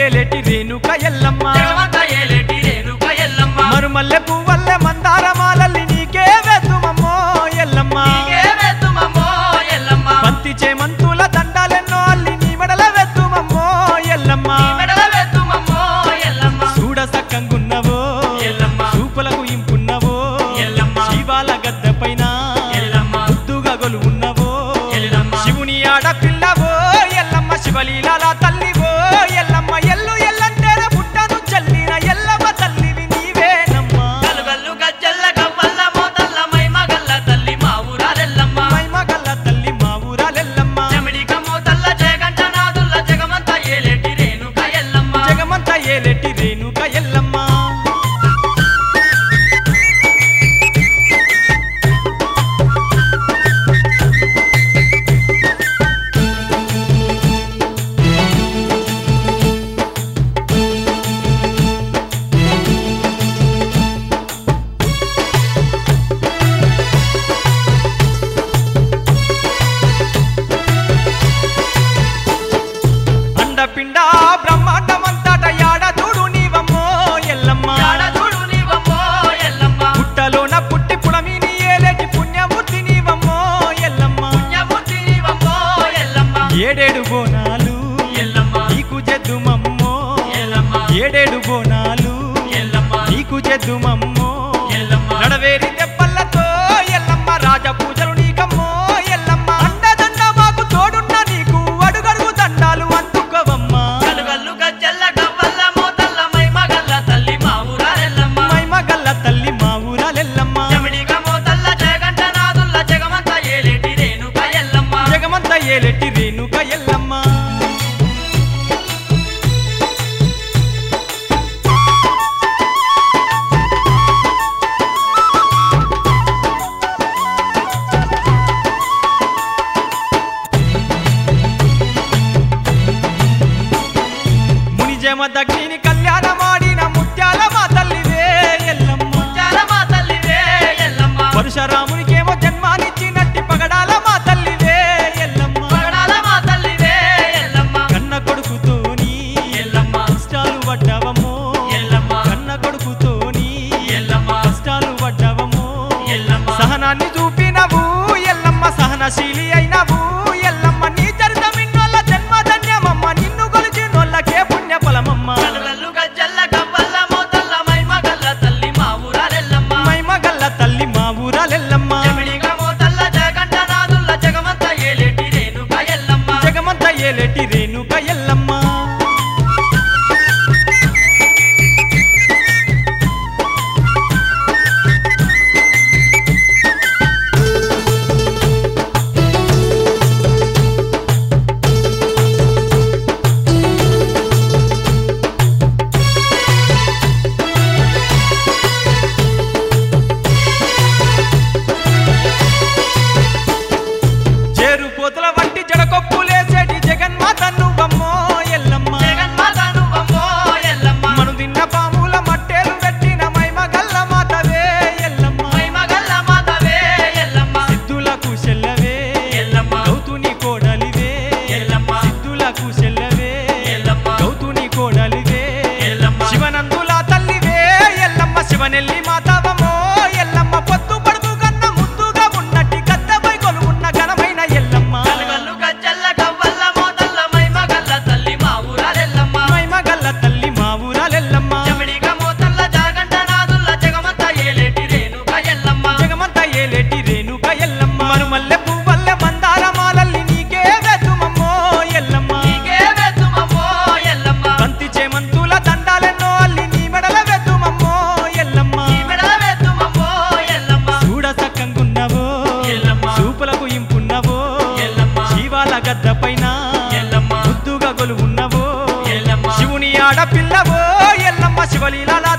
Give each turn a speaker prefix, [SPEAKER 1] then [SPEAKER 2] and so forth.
[SPEAKER 1] ఏలేటి రేణుక ఎల్లమ్మ
[SPEAKER 2] జగమంత ఏలేటి రేణుక ఎల్లమ్మ
[SPEAKER 1] మరుమల్లె పువ్వల్లె మందారమాలల్లి నీకే వేతుమమ్మో ఎల్లమ్మ
[SPEAKER 2] నీకే వేతుమమ్మో ఎల్లమ్మ
[SPEAKER 1] బంతి చేమంతుల దండాలెన్నో అల్లి నీ మెడల వేతుమమ్మో ఎల్లమ్మ
[SPEAKER 2] నీ మెడల వేతుమమ్మో ఎల్లమ్మ
[SPEAKER 1] చూడ సక్కంగున్నవో
[SPEAKER 2] ఎల్లమ్మ
[SPEAKER 1] చూపులకు ఇంపున్నవో
[SPEAKER 2] ఎల్లమ్మ
[SPEAKER 1] శివాల గద్దె పైన
[SPEAKER 2] ఎల్లమ్మ
[SPEAKER 1] ముద్దుగా గొలువున్నవో
[SPEAKER 2] ఎల్లమ్మ
[SPEAKER 1] శివుని ఆడపిల్లవో ఎల్లమ్మ శివలీలాల తల్లివో ఎల్లమ్మ ఎల్లు ఎల్లంటేనే పుట్టను చల్లిన ఎల్లమ్మ తల్లివి నీవేనమ్మా
[SPEAKER 2] గల్గల్లు గజ్జల్ల గవ్వల్ల మోతల్ల మైమగల్ల తల్లి మా ఊరాలెల్లమ్మ
[SPEAKER 1] మైమగల్ల తల్లి మా ఊరాలెల్లమ్మ
[SPEAKER 2] చెమిడిక మోతల్ల జగంట నాదుల్ల జగమంత ఏలేటి రేణుక ఎల్లమ్మ
[SPEAKER 1] జగమంతా ఏలెట్టి రేణుక ఎల్లమ్మ అండపిండ బ్రహ్మాండమంతట యాడ చూడు నీవమ్మో ఎల్లమ్మ
[SPEAKER 2] యాడ చూడు నీవమ్మో ఎల్లమ్మ
[SPEAKER 1] పుట్టలోన పుట్టి పుడమిని ఏలేటి పుణ్యమూర్తి నీవమ్మో ఎల్లమ్మ
[SPEAKER 2] పుణ్యమూర్తి నీవమ్మో ఎల్లమ్మ
[SPEAKER 1] ఏడేడు బోనాలు
[SPEAKER 2] ఎల్లమ్మ
[SPEAKER 1] నీకు జద్దుమమ్మో
[SPEAKER 2] ఎల్లమ్మ
[SPEAKER 1] ఏడేడు బోనాలు
[SPEAKER 2] ఎల్లమ్మ
[SPEAKER 1] నీకు జద్దుమమ్మో
[SPEAKER 2] ఎల్లమ్మ
[SPEAKER 1] నడవేరి దెబ్బలతో ఎల్లమ్మ రాజ పూజలు నీకమ్మో ఎల్లమ్మ అండదండ మాకు తోడున్న నీకు అడుగడుగు దండాలు అందుకోవమ్మా
[SPEAKER 2] గల్గల్లు గజ్జల్ల గవ్వల్ల మోతల్ల మైమగల్ల తల్లి మా ఊరాలెల్లమ్మ
[SPEAKER 1] మైమగల్ల తల్లి మా ఊరాలెల్లమ్మ
[SPEAKER 2] చెమిడిక మోతల్ల జగంట నాదుల్ల జగమంత ఏలేటి రేణుక ఎల్లమ్మ
[SPEAKER 1] జగమంత ఏలెట్టి రేణుక ఎల్లమ్మ మునిజమ దగ్నిని కళ్యాణమాడిన ముత్యాల మా తల్లివే ఎల్లమ్మ
[SPEAKER 2] చాల మా తల్లివే ఎల్లమ్మ
[SPEAKER 1] పరశురామునికేమో జన్మానిచ్చినట్టి పగడాల మా తల్లివే ఎల్లమ్మ
[SPEAKER 2] పగడాల మా తల్లివే ఎల్లమ్మ
[SPEAKER 1] కన్న కొడుకుతోని
[SPEAKER 2] ఎల్లమ్మ
[SPEAKER 1] కష్టాలు పడ్డవమ్మో
[SPEAKER 2] ఎల్లమ్మ
[SPEAKER 1] కన్న కొడుకుతోని
[SPEAKER 2] ఎల్లమ్మ
[SPEAKER 1] కష్టాలు పడ్డవమ్మో
[SPEAKER 2] ఎల్లమ్మ
[SPEAKER 1] సహనాన్ని చూపినవు ఎల్లమ్మ సహనశీలి అయినవు ఎల్లమ్మ నీ చరితమిన్నోళ్ళ జన్మ ధన్యమమ్మ నిన్ను కొలిచినోళ్ళకే పుణ్య ఫలమమ్మ
[SPEAKER 2] గల్గల్లు గజ్జల్ల గవ్వల్ల మోతల్ల మైమగల్ల తల్లి మా ఊరాలెల్లమ్మ
[SPEAKER 1] మైమగల్ల తల్లి మా ఊరాలెల్లమ్మ
[SPEAKER 2] చెమిడిక మోతల్ల జగంట నాదుల్ల జగమంత ఏలేటి రేణుక ఎల్లమ్మ
[SPEAKER 1] జగమంత ఏలేటి రేణుక ఎల్లమ్మ చేరు పోతుల వంటి జడకొప్పులేసేటి జగన్మాత నువ్వమ్మో ఎల్లమ్మ
[SPEAKER 2] జగన్మాత నువ్వమ్మో ఎల్లమ్మ
[SPEAKER 1] మను తిన్న పాముల మట్టేలు పెట్టిన మైమగల్ల మాతవే ఎల్లమ్మ
[SPEAKER 2] మైమగల్ల మాతవే ఎల్లమ్మ
[SPEAKER 1] సిద్ధులకు చెల్లవే
[SPEAKER 2] ఎల్లమ్మ
[SPEAKER 1] గౌతుని కోడలివే
[SPEAKER 2] ఎల్లమ్మ
[SPEAKER 1] సిద్ధులకు చెల్లవే
[SPEAKER 2] ఎల్లమ్మ
[SPEAKER 1] గౌతుని కోడలివే
[SPEAKER 2] ఎల్లమ్మ
[SPEAKER 1] శివనందుల తల్లివే ఎల్లమ్మ శివనెల్లి మాతావమో ఎల్లమ్మ పొత్తు పడుతు కన్న ముద్దుగా ఉన్నట్టి గద్దపై కొలువున్న ఘనమైన ఎల్లమ్మ
[SPEAKER 2] గల్గల్లు గజ్జల్ల గవ్వల్ల మోతల్ల మైమగల్ల తల్లి మా ఊరాలెల్లమ్మ
[SPEAKER 1] మైమగల్ల తల్లి మా ఊరాలెల్లమ్మ
[SPEAKER 2] చెమిడిక మోతల్ల జాగంట నాదుల్ల జగమంత ఏలేటి రేణుక ఎల్లమ్మ
[SPEAKER 1] జగమంతా ఏలేటి రేణుక ఎల్లమ్మ మరుమల్లె పువ్వల్లె మందారమాలల్లి నీకే వేతుమమ్మో ఎల్లమ్మ
[SPEAKER 2] నీకే వేతుమమ్మో ఎల్లమ్మ
[SPEAKER 1] బంతి చేమంతుల దండాలెన్నో అల్లి నీ మెడల వేతుమమ్మో ఎల్లమ్మ
[SPEAKER 2] నీ మెడల వేతుమమ్మో ఎల్లమ్మ
[SPEAKER 1] చూడ సక్కంగున్నవో
[SPEAKER 2] ఎల్లమ్మ
[SPEAKER 1] చూపులకు ఇంపున్నవో
[SPEAKER 2] ఎల్లమ్మ
[SPEAKER 1] శివాల గద్ద పైన
[SPEAKER 2] ఎల్లమ్మ
[SPEAKER 1] ముద్దుగా గొలువున్నవో
[SPEAKER 2] ఎల్లమ్మ
[SPEAKER 1] శివుని ఆడపిల్లవో ఎల్లమ్మ శివలీలాల